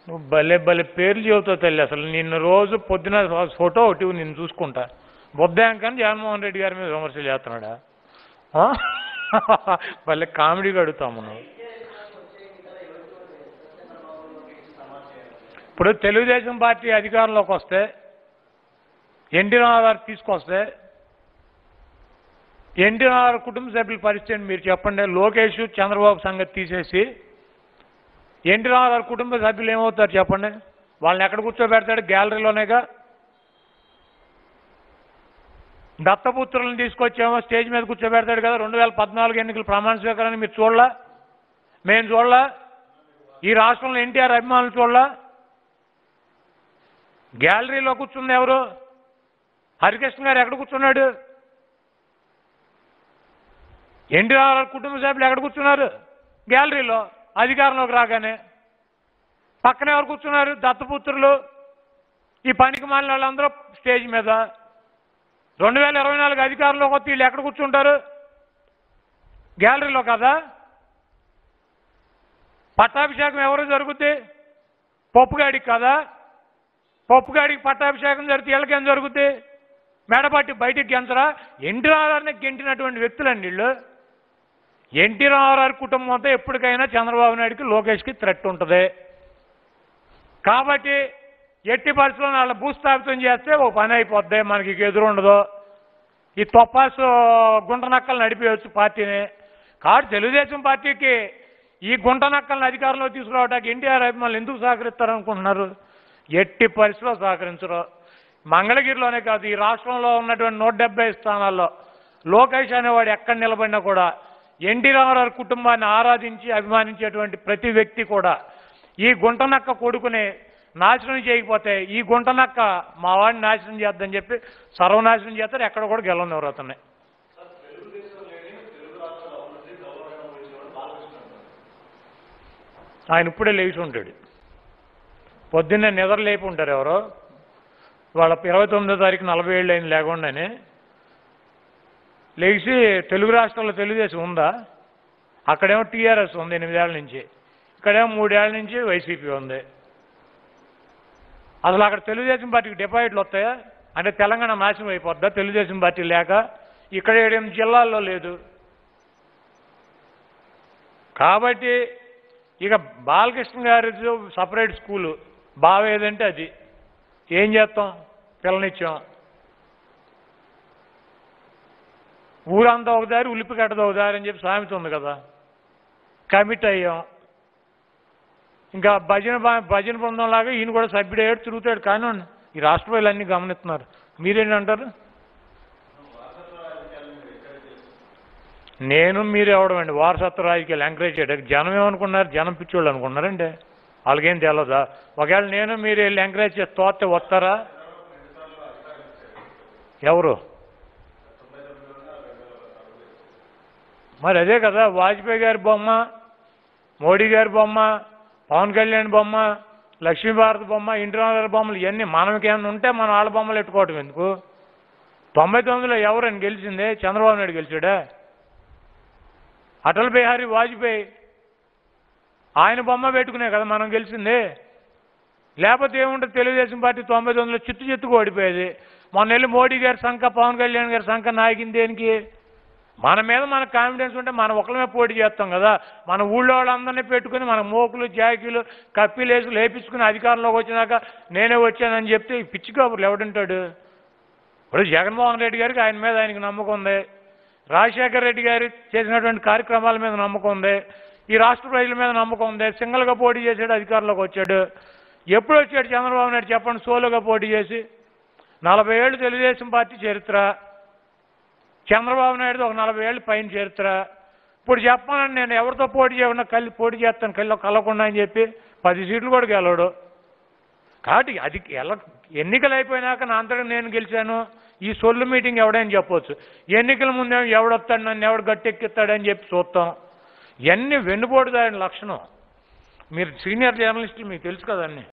నువ్వు భలే భలే పేర్లు చెబుతావు తల్లి అసలు నిన్ను రోజు పొద్దున ఫోటో ఒకటి నిన్ను చూసుకుంటా బొద్దాంకని జగన్మోహన్ రెడ్డి గారి మీద విమర్శలు చేస్తున్నాడా ఆ? భలే కామెడీగా అడుగుతాము నువ్వు ఇప్పుడు తెలుగుదేశం పార్టీ అధికారంలోకి వస్తే ఎన్టీ రామారావు తీసుకొస్తే ఎన్టీ రామారావు కుటుంబ సభ్యుల పరిస్థితి ఏంటి మీరు చెప్పండి లోకేష్ చంద్రబాబు సంగతి తీసేసి ఎన్టీ రామారావు కుటుంబ సభ్యులు ఏమవుతారు చెప్పండి వాళ్ళని ఎక్కడ కూర్చోబెడతాడు గ్యాలరీలోనేగా దత్తపుత్రులను తీసుకొచ్చేమో స్టేజ్ మీద కూర్చోబెడతాడు కదా రెండు వేల పద్నాలుగు ఎన్నికల ప్రమాణ స్వీకారాన్ని మీరు చూడలా మేము చూడలా ఈ రాష్ట్రంలో ఎన్టీఆర్ అభిమానులు చూడలా గ్యాలరీలో కూర్చుంది ఎవరు హరికృష్ణ గారు ఎక్కడ కూర్చున్నాడు ఎన్టీ రామారావు కుటుంబ సభ్యులు ఎక్కడ కూర్చున్నారు గ్యాలరీలో అధికారంలోకి రాగానే పక్కన ఎవరు కూర్చున్నారు దత్తపుత్రులు ఈ పనికి మాలిన వాళ్ళందరూ స్టేజ్ మీద రెండు వేల ఇరవై నాలుగు అధికారంలోకి వస్తే వీళ్ళు ఎక్కడ కూర్చుంటారు గ్యాలరీలో కదా పట్టాభిషేకం ఎవరు జరుగుద్ది పప్పుగాడికి కదా పప్పుగాడికి పట్టాభిషేకం జరిగితే వీళ్ళకేం జరుగుద్ది మేడపాటి బయటికి గెంచరా ఎన్టీ రామారావుని గెంటినటువంటి వ్యక్తులండి వీళ్ళు ఎన్టీ రామారావు కుటుంబంతో ఎప్పటికైనా చంద్రబాబు నాయుడుకి లోకేష్కి థ్రెట్ ఉంటుంది కాబట్టి ఎట్టి పరిస్థితుల్లో వాళ్ళ భూస్థాపితం చేస్తే ఒక పని అయిపోద్ది మనకి ఇక ఎదురు ఉండదు ఈ తొప్పాసు గుంట నక్కలు నడిపేయచ్చు పార్టీని కాబట్టి తెలుగుదేశం పార్టీకి ఈ గుంట నక్కలను అధికారంలో తీసుకురావడానికి ఎన్టీఆర్ అభిమానులు ఎందుకు సహకరిస్తారు అనుకుంటున్నారు ఎట్టి పరిస్థితిలో సహకరించరు మంగళగిరిలోనే కాదు ఈ రాష్ట్రంలో ఉన్నటువంటి నూట డెబ్బై స్థానాల్లో లోకేష్ అనేవాడు ఎక్కడ నిలబడినా కూడా ఎన్టీ రామారావు కుటుంబాన్ని ఆరాధించి అభిమానించేటువంటి ప్రతి వ్యక్తి కూడా ఈ గుంటనక్క కొడుకుని నాశనం చేయకపోతే ఈ గుంటనక్క మా వాడిని నాశనం చేద్దని చెప్పి సర్వనాశనం చేస్తారు ఎక్కడ కూడా గెలవనివ్వరు అతన్ని ఆయన ఇప్పుడే లేచి ఉంటాడు పొద్దున్నే నిద్ర లేపి ఉంటారు ఎవరో వాళ్ళ ఇరవై తొమ్మిదో తారీఖు నలభై ఏళ్ళు అయింది లేకుండానే లేచి తెలుగు రాష్ట్రాల్లో తెలుగుదేశం ఉందా అక్కడేమో టీఆర్ఎస్ ఉంది ఎనిమిదేళ్ల నుంచి ఇక్కడేమో మూడేళ్ల నుంచి వైసీపీ ఉంది అసలు అక్కడ తెలుగుదేశం పార్టీకి డిపాజిట్లు వస్తాయా అంటే తెలంగాణ నాశనం అయిపోద్దా తెలుగుదేశం పార్టీ లేక ఇక్కడ ఏడెనిమిది జిల్లాల్లో లేదు కాబట్టి ఇక బాలకృష్ణ గారి సపరేట్ స్కూలు బావ ఏదంటే అది ఏం చేస్తాం పిల్లనిచ్చాం ఊరంతా ఒక దారి ఉలిపి కట్టదు ఒక దారి అని చెప్పి సామెత ఉంది కదా కమిట్ అయ్యాం ఇంకా భజన బా- భజన బృందం లాగా ఈయన కూడా సభ్యుడు ఏడు తిరుగుతాడు కానీ ఈ రాష్ట్ర ప్రజలు అన్ని గమనిస్తున్నారు మీరేంటంటారు నేను మీరు ఎవడమండి వారసత్వ రాజకీయాలు ఎంకరేజ్ చేయడానికి జనం ఏమనుకున్నారు జనం పిచ్చోళ్ళు అనుకున్నారండి వాళ్ళకేం తెలియదా ఒకవేళ నేను మీరు వెళ్ళి ఎంకరేజ్ చేసి తోస్తే వస్తారా ఎవరు మరి అదే కదా వాజ్పేయి గారి బొమ్మ మోడీ గారి బొమ్మ పవన్ కళ్యాణ్ బొమ్మ లక్ష్మీభారత్ బొమ్మ ఇంద్రనాథ్ బొమ్మలు ఇవన్నీ మనకి ఏమైనా ఉంటే మనం వాళ్ళ బొమ్మలు ఎట్టుకోవటం ఎందుకు తొంభై తొమ్మిదిలో ఎవరని గెలిచిందే చంద్రబాబు నాయుడు గెలిచాడా అటల్ బిహారీ వాజ్పేయి ఆయన బొమ్మ పెట్టుకునే కదా మనం గెలిచింది లేకపోతే ఏముంటుంది తెలుగుదేశం పార్టీ తొంభై తొమ్మిదిలో చిత్తు చిత్తుకు ఓడిపోయేది మొన్న వెళ్ళి మోడీ గారి సంఖ పవన్ కళ్యాణ్ గారి సంఖ నాయకింది దేనికి మన మీద మనకు కాన్ఫిడెన్స్ ఉంటే మనం ఒకళ్ళమే పోటీ చేస్తాం కదా మన ఊళ్ళో వాళ్ళందరినీ పెట్టుకుని మన మోకులు జాకీలు కప్పిలేసి లేపించుకుని అధికారంలోకి వచ్చినాక నేనే వచ్చానని చెప్తే ఈ పిచ్చి కబుర్లు ఎవడుంటాడు ఇప్పుడు జగన్మోహన్ రెడ్డి గారికి ఆయన మీద ఆయనకి నమ్మకం ఉంది రాజశేఖర రెడ్డి గారు చేసినటువంటి కార్యక్రమాల మీద నమ్మకం ఉంది ఈ రాష్ట్ర ప్రజల మీద నమ్మకం ఉంది సింగిల్గా పోటీ చేసాడు అధికారంలోకి వచ్చాడు ఎప్పుడు వచ్చాడు చంద్రబాబు నాయుడు చెప్పండి సోలోగా పోటీ చేసి నలభై ఏళ్ళు తెలుగుదేశం పార్టీ చరిత్ర చంద్రబాబు నాయుడు ఒక నలభై ఏళ్ళు పైన చరిత్ర ఇప్పుడు చెప్పాలని నేను ఎవరితో పోటీ చేయకుండా కలిసి పోటీ చేస్తాను కళ్ళు కలవకుండా అని చెప్పి పది సీట్లు కూడా గెలవడు కాబట్టి అది ఎలా ఎన్నికలు అయిపోయినాక నా అంతటా నేను గెలిచాను ఈ సొల్లు మీటింగ్ ఎవడని చెప్పొచ్చు ఎన్నికల ముందేమో ఎవడొస్తాడు నన్ను ఎవడు గట్టెక్కిస్తాడని చెప్పి చూస్తాం ఇవన్నీ వెన్నుపోటుదాని లక్షణం మీరు సీనియర్ జర్నలిస్టులు మీకు తెలుసు కదండి